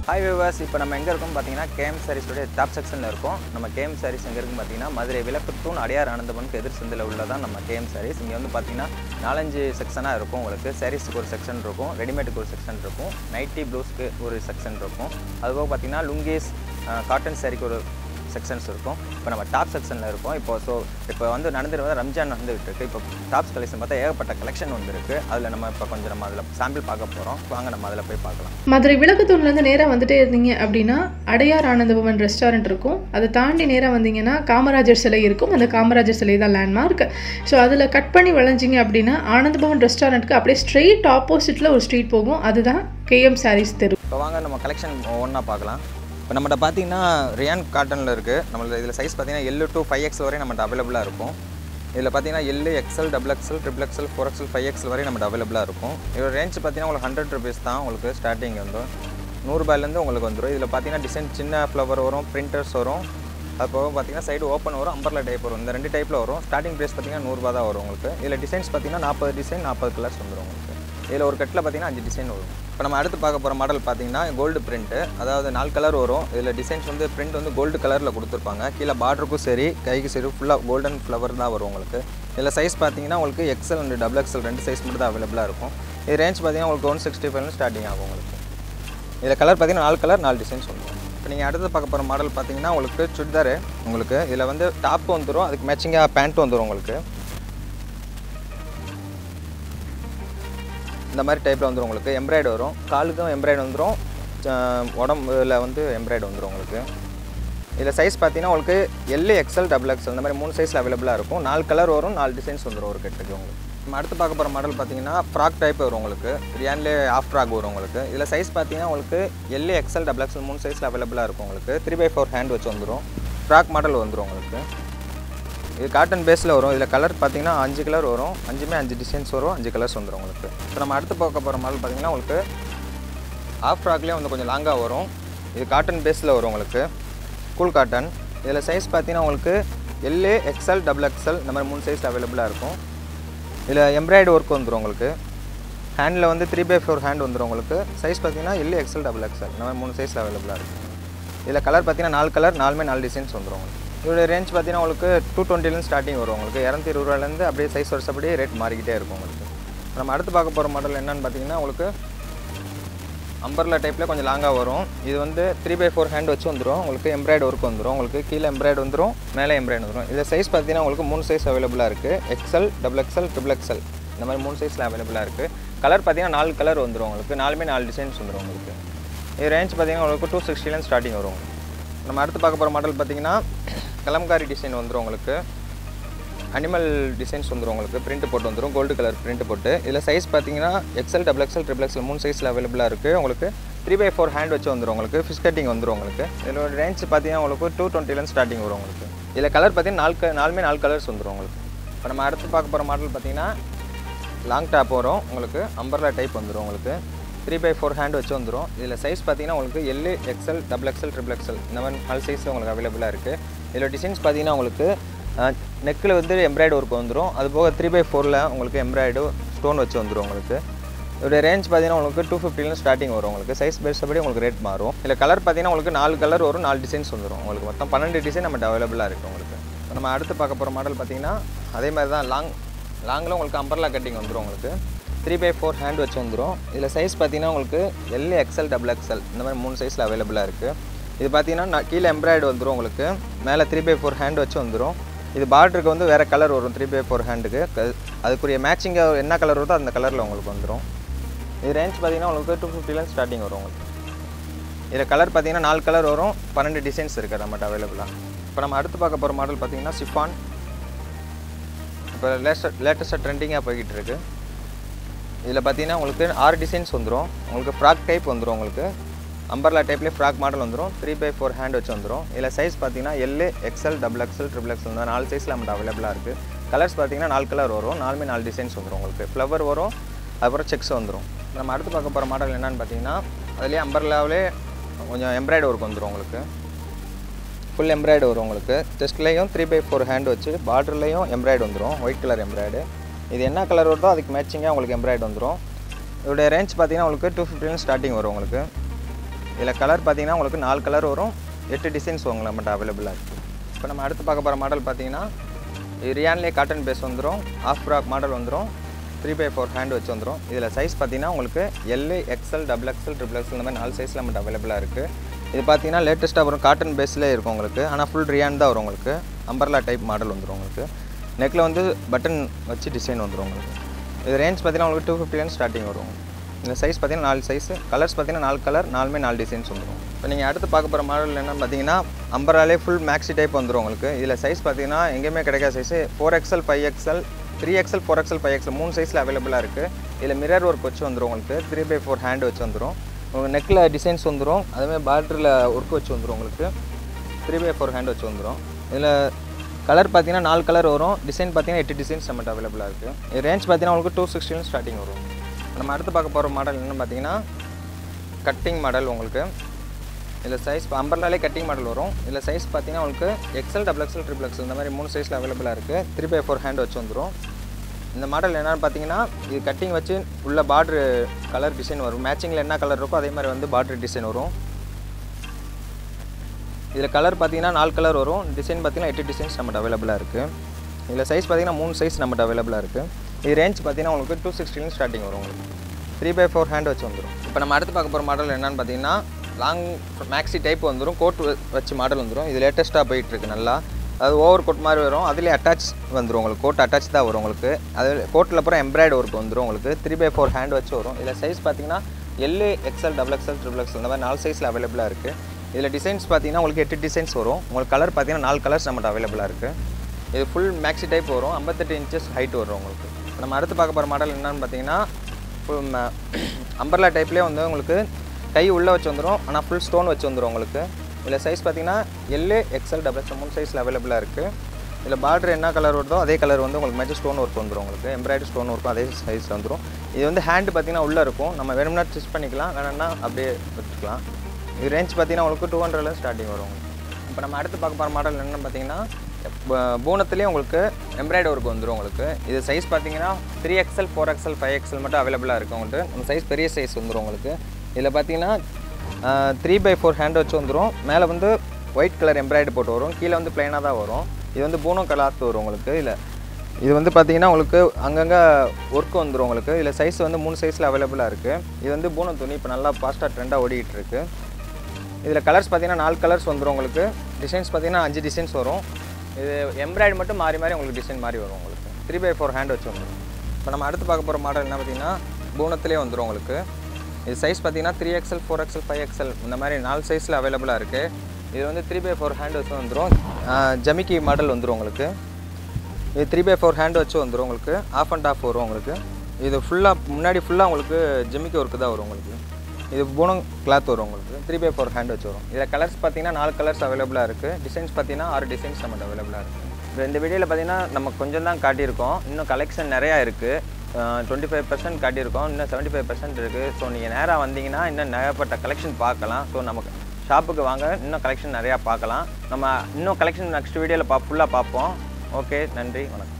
hi viewers இப்போ நம்ம எங்கே இருக்கோம் பார்த்தீங்கன்னா கேஎம் சாரீஸோடைய டாப் செக்ஷனில் இருக்கோம் நம்ம கேஎம் சாரீஸ் எங்கே இருக்குன்னு பார்த்தீங்கன்னா மதுரை விளக்குத்தூண் அடையார் ஆனந்தபனுக்கு எதிர் சந்தில் உள்ளதான் நம்ம கேஎம் சாரீஸ் இங்கே வந்து பார்த்தீங்கன்னா நாலஞ்சு செக்ஷனாக இருக்கும் உங்களுக்கு சாரீஸுக்கு ஒரு செக்ஷன் இருக்கும் ரெடிமேடுக்கு ஒரு செக்ஷன் இருக்கும் நைட்டி ப்ளவுஸ்க்கு ஒரு செக்ஷன் இருக்கும் அதுபோக பார்த்தீங்கன்னா லுங்கீஸ் காட்டன் சாரிக்கு ஒரு செக்ஷன்ஸ் இருக்கும் இப்போ நம்ம டாப் செக்ஷனில் இருக்கோம் இப்போ ஸோ இப்போ வந்து நடந்துட்டு வந்து ரம்ஜான் வந்துகிட்டு இருக்கு இப்போ டாப்ஸ் கலெக்ஷன் பார்த்தா ஏகப்பட்ட கலெக்ஷன் வந்துருக்கு அதில் நம்ம இப்போ கொஞ்சம் நம்ம அதில் சாம்பிள் பார்க்க போகிறோம் வாங்க நம்ம அதில் போய் பார்க்கலாம் மதுரை விளக்குத்தூண்லேருந்து நேராக வந்துட்டே இருந்தீங்க அப்படின்னா அடையார் ஆனந்தபவன் ரெஸ்டாரண்ட் இருக்கும் அதை தாண்டி நேராக வந்தீங்கன்னா காமராஜர் சிலை இருக்கும் அந்த காமராஜர் சிலை தான் லேண்ட்மார்க் ஸோ அதில் கட் பண்ணி வளைஞ்சிங்க அப்படின்னா ஆனந்தபவன் ரெஸ்டாரண்ட்டுக்கு அப்படியே ஸ்ட்ரெயிட் ஆப்போசிட்டில் ஒரு ஸ்ட்ரீட் போகும் அதுதான் கேஎம் சாரீஸ் தெரு இப்போ வாங்க நம்ம கலெக்ஷன் ஒவ்வொன்றா பார்க்கலாம் இப்போ நம்மகிட்ட பார்த்தீங்கன்னா ரியான் காட்டனில் இருக்குது நம்மள இதில் சைஸ் பார்த்தீங்கன்னா எல்லு டு ஃபைவ் எக்ஸ் வரை நம்மகிட்ட அவைலபிளாக இருக்கும் இதில் பார்த்தீங்கன்னா L XL double XL triple XL four XL five XL வரை நம்மகிட்ட அவைலபிளாக இருக்கும் இதோட ரேஞ்ச் பார்த்தீங்கன்னா உங்களுக்கு ஹண்ட்ரட் ருபீஸ் தான் உங்களுக்கு ஸ்டார்டிங் வந்து நூறுரூபாயிலேருந்து உங்களுக்கு வந்துடும் இதில் பார்த்தீங்கன்னா டிசைன் சின்ன ஃப்ளவர் வரும் பிரிண்டர்ஸ் வரும் அது போக பார்த்தீங்கன்னா சைடு ஓப்பன் வரும் அம்பர்லா டைப் வரும் இந்த ரெண்டு டைப்பில் வரும் ஸ்டார்டிங் ப்ரைஸ் பார்த்தீங்கன்னா நூறுரூபா தான் வரும் உங்களுக்கு இதில் டிசைன்ஸ் பார்த்தீங்கன்னா நாற்பது டிசைன் நாற்பது கலர்ஸ் வந்துடும் உங்களுக்கு இதில் ஒரு கட்டில் பார்த்தீங்கன்னா அஞ்சு டிசைன் வரும் இப்போ நம்ம அடுத்து பார்க்க போகிற மாடல் பார்த்தீங்கன்னா கோல்டு பிரிண்ட்டு அதாவது நாலு கலர் வரும் இதில் டிசைன்ஸ் வந்து பிரிண்ட் வந்து கோல்டு கலரில் கொடுத்துருப்பாங்க கீழே பார்டருக்கும் சரி கைக்கு சரி ஃபுல்லாக கோல்டன் ஃப்ளவர் தான் வரும் உங்களுக்கு இதில் சைஸ் பார்த்தீங்கன்னா உங்களுக்கு எக்ஸல் அண்ட் டபுள் எக்ஸல் ரெண்டு சைஸ் மட்டும் தான் அவைலபிளாக இருக்கும் இது ரேஞ்ச் பார்த்தீங்கன்னா உங்களுக்கு ஒன் சிக்ஸ்டி ஃபைவ்னு ஸ்டார்டிங் ஆகும் உங்களுக்கு இதில் கலர் பார்த்தீங்கன்னா நாலு கலர் நாலு டிசைன்ஸ் வந்துடும் இப்போ நீங்கள் அடுத்து பார்க்க போகிற மாடல் பார்த்தீங்கன்னா உங்களுக்கு சுடிதார் உங்களுக்கு இதில் வந்து டாப் வந்துடும் அதுக்கு மேட்சிங்காக பேண்ட் வந்துடும் உங்களுக்கு இந்த மாதிரி டைப்பில் வந்துடும் உங்களுக்கு எம்ப்ராய்டு வரும் காலுக்கும் எம்ப்ராய்டு வந்துடும் உடம்புல வந்து எம்ப்ராய்டு வந்துடும் உங்களுக்கு இதில் சைஸ் பார்த்தீங்கன்னா உங்களுக்கு எல்லு எக்ஸல் டபுள் எக்ஸல் இந்த மாதிரி மூணு சைஸில் அவைலபிளாக இருக்கும் நாலு கலர் வரும் நாலு டிசைன்ஸ் வந்துடும் ஒரு கட்டுக்கு உங்களுக்கு நம்ம அடுத்து பார்க்க போகிற மாடல் பார்த்தீங்கன்னா ஃப்ராக் டைப் வரும் உங்களுக்கு ரியான்லே ஆஃப் ஃப்ராக் வரும் உங்களுக்கு இதில் சைஸ் பார்த்தீங்கன்னா உங்களுக்கு எல்லு எக்ஸல் டபுள் எக்ஸல் மூணு சைஸில் அவைலபிளாக இருக்கும் உங்களுக்கு த்ரீ பை ஃபோர் ஹேண்ட் வச்சு வந்துடும் ஃப்ராக் மாடல் வந்துடும் உங்களுக்கு இது காட்டன் பேஸில் வரும் இதில் கலர் பார்த்தீங்கன்னா அஞ்சு கலர் வரும் அஞ்சுமே அஞ்சு டிசைன்ஸ் வரும் அஞ்சு கலர்ஸ் வந்துடும் உங்களுக்கு இப்போ நம்ம அடுத்து பார்க்க போகிற மாடல் பார்த்தீங்கன்னா உங்களுக்கு ஆஃப் ஃப்ராக்லேயே வந்து கொஞ்சம் லாங்காக வரும் இது காட்டன் பேஸில் வரும் உங்களுக்கு கூல் காட்டன் இதில் சைஸ் பார்த்தீங்கன்னா உங்களுக்கு எல்ஏ எக்ஸ்எல் டபுள் எக்ஸ்எல் இந்த மாதிரி மூணு சைஸ் அவைலபிளாக இருக்கும் இதில் எம்ப்ராய்டு ஒர்க் வந்துடும் உங்களுக்கு ஹேண்டில் வந்து த்ரீ பை ஃபோர் ஹேண்ட் வந்துடும் உங்களுக்கு சைஸ் பார்த்தீங்கன்னா எல்லு எக்ஸ்எல் டபுள் எக்ஸ்எல் இந்த மாதிரி மூணு சைஸில் அவைலபிளாக இருக்கும் இதில் கலர் பார்த்தீங்கன்னா நாலு கலர் நாலுமே நாலு டிசைன்ஸ் வந்துடும் உங்களுக்கு இதோட ரேஞ்ச் பார்த்தீங்கன்னா உங்களுக்கு டூ டுவெண்ட்டிலேருந்து ஸ்டார்டிங் வரும் உங்களுக்கு இரநூத்தி இருபது ரூபாயிலேருந்து அப்படியே சைஸ் வருஷப்படியே ரேட் மாறிக்கிட்டே இருக்கும் உங்களுக்கு நம்ம அடுத்து பார்க்க போகிற மாடல் என்னன்னு பார்த்தீங்கன்னா உங்களுக்கு அம்பர்லா டைப்பில் கொஞ்சம் லாங்காக வரும் இது வந்து த்ரீ பை ஃபோர் ஹேண்ட் வச்சு வந்துடும் உங்களுக்கு எம்ப்ராய்டு ஒர்க் வந்துடும் உங்களுக்கு கீழே எம்ப்ராய்டு வந்துடும் மேலே எம்ப்ராய்டு வந்துடும் இதில் சைஸ் பார்த்தீங்கன்னா உங்களுக்கு மூணு சைஸ் அவைலபிளாக இருக்குது XL double XL triple XL இந்த மாதிரி மூணு சைஸில் அவைலபிளாக இருக்குது கலர் பார்த்தீங்கன்னா நாலு கலர் வந்துடும் உங்களுக்கு நாலுமே நாலு டிசைன்ஸ் வந்துடும் உங்களுக்கு இது ரேஞ்ச் பார்த்தீங்கன்னா உங்களுக்கு டூ சிக்ஸ்டிலேருந்து ஸ்டார்டிங் வரும் உங்களுக்கு நம்ம அடுத்து பார்க்க போகிற மாடல் பார்த்தீங்கன்னா கலம்காரி டிசைன் வந்துடும் உங்களுக்கு அனிமல் டிசைன்ஸ் வந்துடும் உங்களுக்கு பிரிண்ட் போட்டு வந்துடும் கோல்டு கலர் பிரிண்ட் போட்டு இதில் சைஸ் பார்த்தீங்கன்னா XL double XL triple XL மூணு சைஸில் அவைலபிளாக இருக்குது உங்களுக்கு த்ரீ பை ஃபோர் ஹேண்ட் வச்சு வந்துடும் உங்களுக்கு ஃபிஷ் கட்டிங் வந்துடும் உங்களுக்கு இதோட ரேஞ்ச் பார்த்தீங்கன்னா உங்களுக்கு டூ டுவெண்ட்டிலேருந்து ஸ்டார்டிங் வரும் உங்களுக்கு இதில் கலர் பார்த்தீங்கன்னா நாலு க நாலுமே நாலு கலர்ஸ் வந்துடும் உங்களுக்கு இப்போ நம்ம அடுத்து பார்க்க போகிற மாடல் பார்த்தீங்கன்னா லாங் டாப் வரும் உங்களுக்கு அம்பர்லா டைப் வந்துடும் உங்களுக்கு த்ரீ பை ஃபோர் ஹேண்ட் வச்சு வந்துடும் இதில் சைஸ் பார்த்தீங்கன்னா உங்களுக்கு L XL double XL triple XL இந்த மாதிரி நாலு சைஸ் உங்களுக்கு அவைலபிளாக இருக்குது இதில் டிசைன்ஸ் பார்த்தீங்கன்னா உங்களுக்கு நெக்கில் வந்து எம்ப்ராய்டு ஒர்க் வந்துடும் அது போக த்ரீ பை ஃபோரில் உங்களுக்கு எம்ப்ராய்டு ஸ்டோன் வச்சு வந்துடும் உங்களுக்கு இதோடைய ரேஞ்ச் பார்த்தீங்கன்னா உங்களுக்கு டூ ஃபிஃப்டிலேருந்து ஸ்டார்டிங் வரும் உங்களுக்கு சைஸ் பேஸ்படி உங்களுக்கு ரேட் மாறும் இதில் கலர் பார்த்தீங்கன்னா உங்களுக்கு நாலு கலர் வரும் நாலு டிசைன்ஸ் வந்துடும் உங்களுக்கு மொத்தம் பன்னெண்டு டிசைன் நம்மகிட்ட அவைலபிளாக இருக்குது உங்களுக்கு இப்போ நம்ம அடுத்து பார்க்க போகிற மாடல் பார்த்தீங்கன்னா அதே மாதிரி தான் லாங் லாங்கில் உங்களுக்கு அம்பர்லா கட்டிங் வந்துடும் உங்களுக்கு த்ரீ பை ஃபோர் ஹேண்ட் வச்சு வந்துடும் இதில் சைஸ் பார்த்தீங்கன்னா உங்களுக்கு எல் எக்ஸல் டபுள் எக்ஸல் இந்த மாதிரி மூணு சைஸில் அவைலபிளாக இருக்குது இது பார்த்தீங்கன்னா நான் கீழே எம்ப்ராய்டு வந்துடும் உங்களுக்கு மேலே த்ரீ பை ஃபோர் ஹேண்ட் வச்சு வந்துடும் இது பார்டருக்கு வந்து வேறு கலர் வரும் த்ரீ பை ஃபோர் ஹேண்டுக்கு அதுக்குரிய மேட்சிங்காக என்ன கலர் வருதோ அந்த கலரில் உங்களுக்கு வந்துடும் இது ரேஞ்ச் பார்த்தீங்கன்னா உங்களுக்கு டூ ஃபிஃப்டிலேருந்து ஸ்டார்டிங் வரும் உங்களுக்கு இதில் கலர் பார்த்தீங்கன்னா நாலு கலர் வரும் பன்னெண்டு டிசைன்ஸ் இருக்குது நம்மகிட்ட அவைலபிளாக இப்போ நம்ம அடுத்து பார்க்க போகிற மாடல் பார்த்தீங்கன்னா சிஃபான் இப்போ லேட்டஸ்ட் லேட்டஸ்ட்டாக ட்ரெண்டிங்காக போய்கிட்டு இருக்குது இதில் பார்த்தீங்கன்னா உங்களுக்கு ஆறு டிசைன்ஸ் வந்துடும் உங்களுக்கு ஃப்ராக் டைப் வந்துடும் உங்களுக்கு அம்பர்லா டைப்லேயே ஃப்ராக் மாடல் வந்துடும் த்ரீ பை ஃபோர் ஹேண்ட் வச்சு வந்துடும் இதில் சைஸ் பார்த்தீங்கன்னா L XL double XL triple XL இந்த நாலு சைஸில் நம்மகிட்ட அவைலபிளாக இருக்குது கலர்ஸ் பார்த்தீங்கன்னா நாலு கலர் வரும் நாலுமே நாலு டிசைன்ஸ் வந்துடும் உங்களுக்கு ஃப்ளவர் வரும் அதுக்கப்புறம் செக்ஸ் வந்துடும் நம்ம அடுத்து பார்க்க போகிற மாடல் என்னென்னு பார்த்தீங்கன்னா அதுலேயே அம்பர்லாவிலே கொஞ்சம் எம்ப்ராய்டு ஒர்க் வந்துடும் உங்களுக்கு ஃபுல் எம்ப்ராய்டு வரும் உங்களுக்கு செஸ்ட்லேயும் த்ரீ பை ஃபோர் ஹேண்ட் வச்சு பார்டர்லேயும் எம்ப்ராய்டு வந்துடும் ஒயிட் கலர் எம்ப்ராய்டு இது என்ன கலர் வருதோ அதுக்கு மேட்சிங்காக உங்களுக்கு எம்ப்ராய்டு வந்துடும் இதோடைய ரேஞ்ச் பார்த்தீங்கன்னா உங்களுக்கு டூ ஃபிஃப்டிலேருந்து ஸ்டார்டிங் வரும் உங்களுக்கு இதில் கலர் பார்த்தீங்கன்னா உங்களுக்கு நாலு கலர் வரும் எட்டு டிசைன்ஸ் உங்களை நம்மகிட்ட அவைலபிளாக இருக்குது இப்போ நம்ம அடுத்து பார்க்க போகிற மாடல் பார்த்தீங்கன்னா இது ரியான்லேயே காட்டன் பேஸ் வந்துடும் ஆஃப் ஃப்ராக் மாடல் வந்துடும் த்ரீ பை ஃபோர் ஹேண்ட் வச்சு வந்துடும் இதில் சைஸ் பார்த்தீங்கன்னா உங்களுக்கு L XL double XL triple XL இந்த மாதிரி நாலு சைஸில் நம்மகிட்ட அவைலபிளாக இருக்குது இது பார்த்தீங்கன்னா லேட்டஸ்ட்டாக வரும் காட்டன் பேஸ்லேயே இருக்கும் உங்களுக்கு ஆனால் ஃபுல் ரியான் தான் வரும் உங்களுக்கு அம்பர்லா டைப் மாடல் வந்துடும் உங்களுக்கு நெக்கில் வந்து பட்டன் வச்சு டிசைன் வந்துடும் உங்களுக்கு இது ரேஞ்ச் பார்த்தீங்கன்னா உங்களுக்கு டூ ஃபிஃப்டிலேருந்து ஸ்டார்டிங் வரும் இந்த சைஸ் பார்த்தீங்கன்னா நாலு சைஸ் கலர்ஸ் பார்த்தீங்கன்னா நாலு கலர் நாலுமே நாலு டிசைன்ஸ் வந்துடும் இப்போ நீங்கள் அடுத்து பார்க்க போகிற மாடல் என்னன்னு பார்த்தீங்கன்னா அம்பராலே ஃபுல் மேக்ஸி டைப் வந்துடும் உங்களுக்கு இதில் சைஸ் பார்த்தீங்கன்னா எங்கேயுமே கிடைக்காத size four XL five XL three XL four XL five XL மூணு சைஸில் அவைலபிளாக இருக்குது இதில் மிரர் ஒர்க் வச்சு வந்துடும் உங்களுக்கு த்ரீ பை ஃபோர் ஹேண்ட் வச்சு வந்துடும் உங்கள் நெக்கில் டிசைன்ஸ் வந்துடும் அதுமாதிரி பார்டரில் ஒர்க் வச்சு வந்துடும் உங்களுக்கு த்ரீ பை ஃபோர் ஹேண்ட் வச்சு வந்துடும் இதில் கலர் பார்த்தீங்கன்னா நாலு கலர் வரும் டிசைன் பார்த்தீங்கன்னா எட்டு டிசைன்ஸ் நம்மகிட்ட அவைலபிளாக இருக்குது இது ரேஞ்ச் பார்த்தீங்கன்னா உங்களுக்கு டூ சிக்ஸ்டிலும் ஸ்டார்டிங் வரும் நம்ம அடுத்து பார்க்க போகிற மாடல் என்னென்னு பார்த்தீங்கன்னா கட்டிங் மாடல் உங்களுக்கு இதில் சைஸ் அம்பர்லாலே கட்டிங் மாடல் வரும் இதில் சைஸ் பார்த்தீங்கன்னா உங்களுக்கு XL double XL triple XL இந்த மாதிரி மூணு சைஸில் அவைலபிளாக இருக்குது த்ரீ பை ஃபோர் ஹேண்ட் வச்சு வந்துடும் இந்த மாடல் என்னென்னு பார்த்தீங்கன்னா இது கட்டிங் வச்சு உள்ள பார்ட்ரு கலர் டிசைன் வரும் மேட்சிங்கில் என்ன கலர் இருக்கோ அதே மாதிரி வந்து பார்ட்ரு டிசைன் வரும் இதில் கலர் பார்த்தீங்கன்னா நாலு கலர் வரும் டிசைன் பார்த்தீங்கன்னா எட்டு டிசைன்ஸ் நம்மகிட்ட அவைலபிளாக இருக்குது இதில் சைஸ் பார்த்தீங்கன்னா மூணு சைஸ் நம்மகிட்ட அவைலபிளாக இருக்குது இது ரேஞ்ச் பார்த்தீங்கன்னா உங்களுக்கு டூ சிக்ஸ்டிலும் ஸ்டார்டிங் வரும் உங்களுக்கு த்ரீ பை ஃபோர் ஹேண்ட் வச்சு வந்துடும் இப்போ நம்ம அடுத்து பார்க்க போகிற மாடல் என்னென்னு பார்த்தீங்கன்னா லாங் மேக்ஸி டைப் வந்துடும் கோட் வச்சு மாடல் வந்துடும் இது லேட்டஸ்ட்டாக போயிட்டுருக்கு நல்லா அது ஓவர் கோட் மாதிரி வரும் அதுலேயே அட்டாச் வந்துடும் உங்களுக்கு கோட் அட்டாச் தான் வரும் உங்களுக்கு அது கோட்டில் அப்புறம் எம்ப்ராய்டு ஒர்க் வந்துடும் உங்களுக்கு த்ரீ பை ஃபோர் ஹேண்ட் வச்சு வரும் இதில் சைஸ் பார்த்தீங்கன்னா L XL double XL triple XL இந்த மாதிரி நாலு சைஸில் அவைலபிளாக இருக்குது இதில் டிசைன்ஸ் பார்த்தீங்கன்னா உங்களுக்கு எட்டு டிசைன்ஸ் வரும் உங்களுக்கு கலர் பார்த்தீங்கன்னா நாலு கலர்ஸ் நம்மகிட்ட அவைலபிளாக இருக்குது இது ஃபுல் மேக்ஸி டைப் வரும் ஐம்பத்தெட்டு இன்ச்சஸ் ஹைட் வரும் உங்களுக்கு இப்போ நம்ம அடுத்து பார்க்க போகிற மாடல் என்னன்னு பார்த்தீங்கன்னா ஃபுல் அம்பர்லா டைப்லேயே வந்து உங்களுக்கு கை உள்ளே வச்சு வந்துடும் ஆனால் ஃபுல் ஸ்டோன் வச்சு வந்துடும் உங்களுக்கு இதில் சைஸ் பார்த்தீங்கன்னா எல்லு எக்ஸ்எல் டபுள் எக்ஸ்எல் மூணு சைஸில் அவைலபிளாக இருக்குது இதில் பார்டர் என்ன கலர் வருதோ அதே கலர் வந்து உங்களுக்கு மேட்ச் ஸ்டோன் ஒர்க் வந்துடும் உங்களுக்கு எம்ப்ராய்டரி ஸ்டோன் ஒர்க்கும் அதே சைஸில் வந்துடும் இது வந்து ஹேண்டு பார்த்தீங்கன்னா உள்ளே இருக்கும் நம்ம வேணும்னா ஸ்டிச் பண்ணிக்கலாம் வேணும்னா அப்படியே வச்சுக்கலாம் இது ரேஞ்ச் பார்த்தீங்கன்னா உங்களுக்கு டூ ஹண்ட்ரட்ல ஸ்டார்டிங் வரும் இப்போ நம்ம அடுத்து பார்க்க போகிற மாடல் என்னென்னு பார்த்தீங்கன்னா பூனத்துலேயே உங்களுக்கு எம்ப்ராய்டரி ஒர்க் வந்துடும் உங்களுக்கு இது சைஸ் பார்த்தீங்கன்னா three XL four XL five XL மட்டும் அவைலபிளாக இருக்குது உங்களுக்கு நம்ம சைஸ் பெரிய சைஸ் வந்துடும் உங்களுக்கு இதில் பார்த்தீங்கன்னா த்ரீ பை ஃபோர் ஹேண்ட் வச்சு வந்துடும் மேலே வந்து ஒயிட் கலர் எம்ப்ராய்டரி போட்டு வரும் கீழே வந்து பிளைனாக தான் வரும் இது வந்து பூனோ கலாத்து வரும் உங்களுக்கு இல்லை இது வந்து பார்த்தீங்கன்னா உங்களுக்கு அங்கங்கே ஒர்க் வந்துடும் உங்களுக்கு இதில் சைஸ் வந்து மூணு சைஸில் அவைலபிளாக இருக்குது இது வந்து பூனம் துணி இப்போ நல்லா ஃபாஸ்ட்டாக ட்ரெண்டாக ஓடிட்டு இருக்கு இதில் கலர்ஸ் பார்த்தீங்கன்னா நாலு கலர்ஸ் வந்துடும் உங்களுக்கு டிசைன்ஸ் பார்த்தீங்கன்னா அஞ்சு டிசைன்ஸ் வரும் இது எம்ப்ராய்டு மட்டும் மாறி மாறி உங்களுக்கு டிசைன் மாறி வரும் உங்களுக்கு த்ரீ பை ஃபோர் ஹேண்ட் வச்சு வந்துடும் இப்போ நம்ம அடுத்து பார்க்க போகிற மாடல் என்ன பார்த்தீங்கன்னா பூனத்திலே வந்துடும் உங்களுக்கு இது சைஸ் பார்த்தீங்கன்னா three XL four XL five XL இந்த மாதிரி நாலு சைஸில் அவைலபிளாக இருக்குது இது வந்து த்ரீ பை ஃபோர் ஹேண்ட் வச்சு வந்துடும் ஜமிக்கி மாடல் வந்துடும் உங்களுக்கு இது த்ரீ பை ஃபோர் ஹேண்ட் வச்சு வந்துடும் உங்களுக்கு ஆஃப் அண்ட் ஆஃப் வரும் உங்களுக்கு இது ஃபுல்லாக முன்னாடி ஃபுல்லாக உங்களுக்கு ஜிமிக்கி ஒர்க்கு தான் வரும் உங்களுக்கு இது பூனம் கிளாத் வரும் உங்களுக்கு த்ரீ பை ஃபோர் ஹேண்ட் வச்சு வரும் இதில் கலர்ஸ் பார்த்தீங்கன்னா நாலு கலர்ஸ் அவைலபிளாக இருக்குது டிசைன்ஸ் பார்த்தீங்கன்னா ஆறு டிசைன்ஸ் நம்மகிட்ட அவைலபிளாக இருக்குது இப்போ இந்த வீடியோவில் பார்த்தீங்கன்னா நம்ம கொஞ்சம் தான் காட்டியிருக்கோம் இன்னும் கலெக்ஷன் நிறையா இருக்குது டுவெண்ட்டி ஃபைவ் பர்சன்ட் காட்டியிருக்கோம் இன்னும் செவன்ட்டி ஃபைவ் பர்சன்ட் இருக்குது ஸோ நீங்கள் நேராக வந்தீங்கன்னா இன்னும் நிறையப்பட்ட கலெக்ஷன் பார்க்கலாம் ஸோ நமக்கு ஷாப்புக்கு வாங்க இன்னும் கலெக்ஷன் நிறையா பார்க்கலாம் நம்ம இன்னும் கலெக்ஷன் நெக்ஸ்ட் வீடியோவில் பா ஃபுல்லாக பார்ப்போம் ஓகே நன்றி வணக்கம்